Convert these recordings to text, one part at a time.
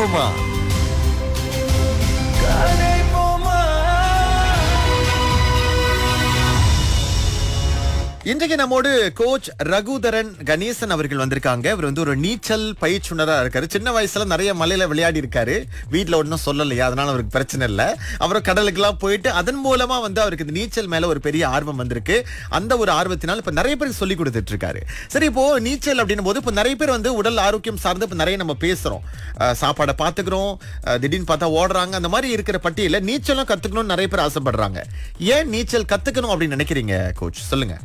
போமா இன்றைக்கு நம்மோடு கோச் ரகுதரன் கணேசன் அவர்கள் வந்திருக்காங்க இவர் வந்து ஒரு நீச்சல் பயிற்றுனரா இருக்காரு சின்ன வயசுல நிறைய மலையில விளையாடி இருக்காரு வீட்ல ஒன்றும் சொல்லலையா அதனால அவருக்கு பிரச்சனை இல்லை அப்புறம் கடலுக்கெல்லாம் போயிட்டு அதன் மூலமா வந்து அவருக்கு இந்த நீச்சல் மேல ஒரு பெரிய ஆர்வம் வந்திருக்கு அந்த ஒரு ஆர்வத்தினால் இப்ப நிறைய பேருக்கு சொல்லி கொடுத்துட்டு இருக்காரு சரி இப்போ நீச்சல் அப்படின்னும் போது இப்போ நிறைய பேர் வந்து உடல் ஆரோக்கியம் சார்ந்து இப்ப நிறைய நம்ம பேசுறோம் அஹ் சாப்பாடை பாத்துக்கிறோம் அஹ் திடீர்னு பார்த்தா ஓடுறாங்க அந்த மாதிரி இருக்கிற பட்டியல நீச்சலும் கத்துக்கணும்னு நிறைய பேர் ஆசைப்படுறாங்க ஏன் நீச்சல் கத்துக்கணும் அப்படின்னு நினைக்கிறீங்க கோச் சொல்லுங்க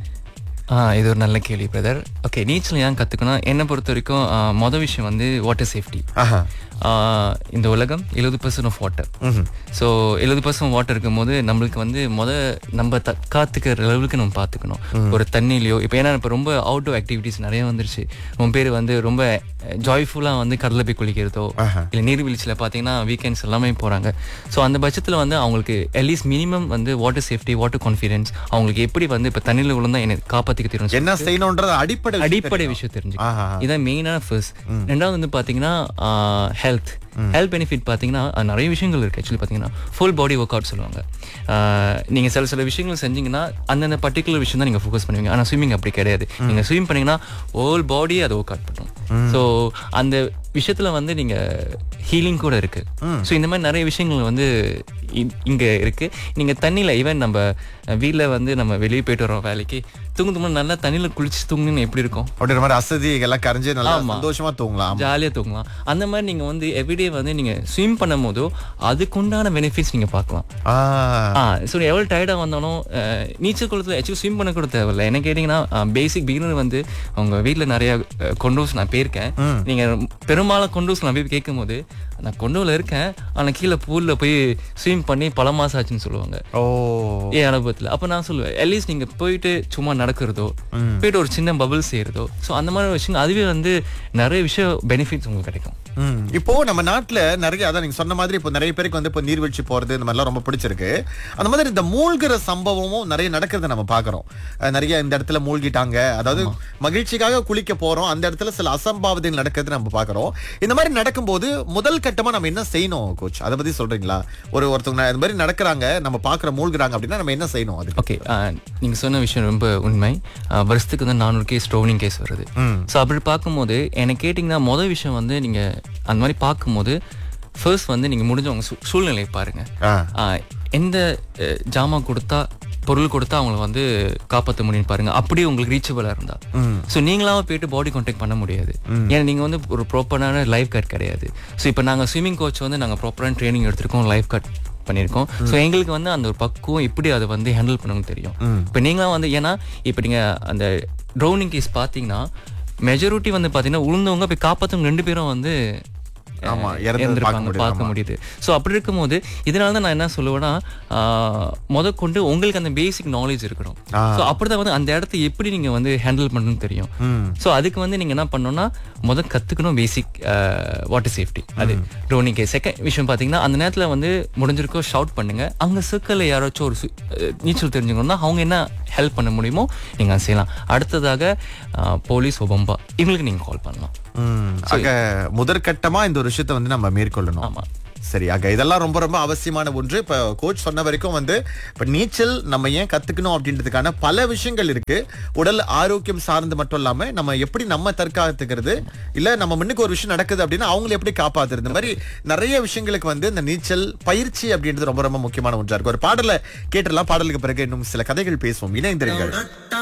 ஆ இது ஒரு நல்ல கேள்வி பிரதர் ஓகே நீச்சல் ஏன் கற்றுக்கணும் என்னை பொறுத்த வரைக்கும் ஆ, மொதல் விஷயம் வந்து வாட்டர் சேஃப்டி ஆஹா இந்த உலகம் எழுபது பர்சன்ட் ஆஃப் வாட்டர் ஸோ எழுபது பர்சன்ட் வாட்டர் இருக்கும்போது நம்மளுக்கு வந்து முத நம்ம தற்காத்துக்கிற அளவுக்கு நம்ம பார்த்துக்கணும் ஒரு தண்ணிலையோ இப்போ ஏன்னா இப்போ ரொம்ப அவுட்டோர் ஆக்டிவிட்டீஸ் நிறைய வந்துருச்சு ரொம்ப பேர் வந்து ரொம்ப ஜாய்ஃபுல்லாக வந்து கடலில் போய் குளிக்கிறதோ இல்லை நீர்வீழ்ச்சியில் பார்த்தீங்கன்னா வீக்கெண்ட்ஸ் எல்லாமே போகிறாங்க ஸோ அந்த பட்சத்தில் வந்து அவங்களுக்கு அட்லீஸ்ட் மினிமம் வந்து வாட்டர் சேஃப்டி வாட்டர் கான்ஃபிடன்ஸ் அவங்களுக்கு எப்படி வந்து இப்போ தண்ணியில் விழுந்தா என்னை காப்பாற்றிக்க தெரியும் என்ன செய்யணும்ன்றது அடிப்படை விஷயம் அடிப்படை தெரியும். விஷயம் தெரிஞ்சு ஆஹா. இதான் மெயினான ஃபர்ஸ்ட் ரெண்டாவது வந்து பாத்தீங்கன்னா ஹெல்த் ஹெல்த் பெனிஃபிட் பாத்தீங்கன்னா அஹ், நிறைய விஷயங்கள் இருக்கு ஆக்சுவலி பாத்தீங்கன்னா ஃபுல் பாடி ஒர்க் அவுட் சொல்லுவாங்க ஆஹ், நீங்க சில சில விஷயங்கள் செஞ்சீங்கன்னா அந்தந்த பர்டிகுலர் விஷயம் தான் நீங்க ஃபோக்கஸ் பண்ணுவீங்க ஆனா ஸ்விம்மிங் அப்படி கிடையாது நீங்க ஸ்விம் பண்ணீங்கன்னா ஹோல் பாடி அதை ஒர்க் அவுட் பண்ணும் ஸோ அந்த விஷயத்துல வந்து நீங்க ஹீலிங் கூட இருக்கு ஸோ இந்த மாதிரி நிறைய விஷயங்கள் வந்து இ- இங்க இருக்கு நீங்க தண்ணியில ஈவன் நம்ம வீட்ல வந்து நம்ம வெளியே போயிட்டு வரோம் வேலைக்கு தூங்கும் தூங்க நல்லா தண்ணியில குளிச்சு தூங்குன்னு எப்படி இருக்கும் அப்படின்ற மாதிரி அசதி எல்லாம் கரைஞ்சு நல்லா ஆமா. சந்தோஷமா தூங்கலாம் ஜாலியாக தூங்கலாம் அந்த மாதிரி நீங்க வந்து எவ்ரிடே வந்து நீங்க ஸ்விம் பண்ணும் போதோ அதுக்குண்டான பெனிஃபிட்ஸ் நீங்க பார்க்கலாம் ஆ, ஆ ஸோ எவ்வளோ டயர்டாக வந்தாலும் அஹ், நீச்சல் குளத்தில் ஆக்சுவலி ஸ்விம் பண்ண கூட தேவையில்ல என்ன கேட்டிங்கன்னா பேசிக் பிகினர் வந்து அவங்க வீட்டில் நிறைய கொண்டோஸ் நான் போயிருக்கேன் நீங்கள் பெரும்பாலும் கொண்டோஸ் நான் போய் கேட்கும்போது நான் கொண்டோவில் இருக்கேன் ஆனால் கீழே பூலில் போய் ஸ்விம் பண்ணி பல மாசம் ஆச்சுன்னு சொல்லுவாங்க ஓ என் அனுபவத்தில் அப்போ நான் சொல்லுவேன் அட்லீஸ்ட் நீங்கள் போயிட்டு சும்மா நடக்கிறதோ போயிட்டு ஒரு சின்ன பபிள் செய்கிறதோ ஸோ அந்த மாதிரி விஷயங்கள் அதுவே வந்து நிறைய விஷயம் பெனிஃபிட்ஸ் உங்களுக்கு கிடைக்கும் ம். இப்போ நம்ம நாட்டுல நிறைய அதான் நீங்க சொன்ன மாதிரி இப்போ நிறைய பேருக்கு வந்து இப்போ நீர்வீழ்ச்சி போறது இந்த மாதிரிலாம் ரொம்ப பிடிச்சிருக்கு அந்த மாதிரி இந்த மூழ்கிற சம்பவமும் நிறைய நடக்கிறத நம்ம பாக்குறோம் அஹ் நிறைய இந்த இடத்துல மூழ்கிட்டாங்க அதாவது மகிழ்ச்சிக்காக குளிக்க போறோம் அந்த இடத்துல சில அசம்பாவிதங்கள் நடக்கிறது நம்ம பாக்குறோம் இந்த மாதிரி நடக்கும்போது முதல் கட்டமா நம்ம என்ன செய்யணும் கோச் அதை பத்தி சொல்றீங்களா ஒரு ஒருத்தவங்க இந்த மாதிரி நடக்கிறாங்க நம்ம பாக்குற மூழ்குறாங்க அப்படின்னா நம்ம என்ன செய்யணும் அதுக்கு ஓகே நீங்கள் சொன்ன விஷயம் ரொம்ப உண்மை ஆஹ் வருஷத்துக்கு வந்து நானூறு கேஸ் ட்ரோனிங் கேஸ் வருது ஸோ அப்படி பார்க்கும்போது எனக்கு கேட்டிங்கன்னா மொதல் விஷயம் வந்து நீங்கள் அந்த மாதிரி பார்க்கும்போது ஃபர்ஸ்ட் வந்து நீங்கள் முடிஞ்சவங்க சூ சூழ்நிலையை பாருங்கள் ஆ. எந்த அஹ், ஜாமான் கொடுத்தா பொருள் கொடுத்தா அவங்கள வந்து காப்பாற்ற முடியும்னு பாருங்க அப்படியே உங்களுக்கு ரீச்சபிளாக இருந்தா ஸோ நீங்களாவும் போயிட்டு பாடி கான்டாக்ட் பண்ண முடியாது ஏன்னா நீங்கள் வந்து ஒரு ப்ராப்பரான லைஃப் கார்டு கிடையாது ஸோ இப்போ நாங்கள் ஸ்விம்மிங் கோச் வந்து நாங்கள் ப்ராப்பரான ட்ரைனிங் எடுத்திருக்கோம் லைஃப் கார்டு பண்ணியிருக்கோம் ஸோ எங்களுக்கு வந்து அந்த ஒரு பக்குவம் எப்படி அதை வந்து ஹேண்டில் பண்ணணும்னு தெரியும் இப்போ நீங்களாம் வந்து ஏன்னா இப்போ நீங்கள் அந்த ட்ரோனிங் கேஸ் பார்த்தீங்கன்னா மெஜாரிட்டி வந்து பார்த்தீங்கன்னா உளுந்தவங்க போய் காப்பாற்றவங்க ரெண்டு பேரும் வந்து ஆமா, அஹ், இறந்தது இறந்திருப்பாங்க, பார்க்க முடியுது, பார்க்க ஆமா. முடியுது ஸோ அப்படி இருக்கும்போது இதனால தான் நான் என்ன சொல்லுவேன்னா ஆஹ், முத கொண்டு உங்களுக்கு அந்த பேசிக் நாலேஜ் இருக்கணும் ஆ. ஸோ அப்படிதான் வந்து அந்த இடத்த எப்படி நீங்க வந்து ஹேண்டில் பண்ணணும்னு தெரியும் ஸோ அதுக்கு வந்து நீங்க என்ன பண்ணணும்னா முத கத்துக்கணும் பேசிக் வாட்டர் சேஃப்டி அது ரோனிங் செகண்ட் விஷயம் பாத்தீங்கன்னா அந்த நேரத்துல வந்து முடிஞ்சிருக்கோ ஷவுட் பண்ணுங்க அங்க சர்க்கிளில் யாராச்சும் ஒரு சு- அஹ், நீச்சல் தெரிஞ்சுக்கணும்னா அவங்க என்ன ஹெல்ப் பண்ண முடியுமோ நீங்க அதை செய்யலாம் அடுத்ததாக போலீஸ் ஒபம்பா இவங்களுக்கு நீங்க கால் பண்ணலாம் ம். ஆக முதற்கட்டமா இந்த ஒரு விஷயத்தை வந்து நம்ம மேற்கொள்ளணும் ஆமா. சரி ஆக இதெல்லாம் ரொம்ப ரொம்ப அவசியமான ஒன்று இப்ப கோச் சொன்ன வரைக்கும் வந்து இப்ப நீச்சல் நம்ம ஏன் கத்துக்கணும் அப்படின்றதுக்கான பல விஷயங்கள் இருக்கு உடல் ஆரோக்கியம் சார்ந்து மட்டும் இல்லாம நம்ம எப்படி நம்ம தற்காத்துக்கிறது இல்ல நம்ம முன்னுக்கு ஒரு விஷயம் நடக்குது அப்படின்னா அவங்களை எப்படி காப்பாத்துறது இந்த மாதிரி நிறைய விஷயங்களுக்கு வந்து இந்த நீச்சல் பயிற்சி அப்படின்றது ரொம்ப ரொம்ப முக்கியமான ஒன்றா இருக்கு ஒரு பாடலை கேட்டுடலாம் பாடலுக்கு பிறகு இன்னும் சில கதைகள் பேசுவோம் இணைந்திருங்கள்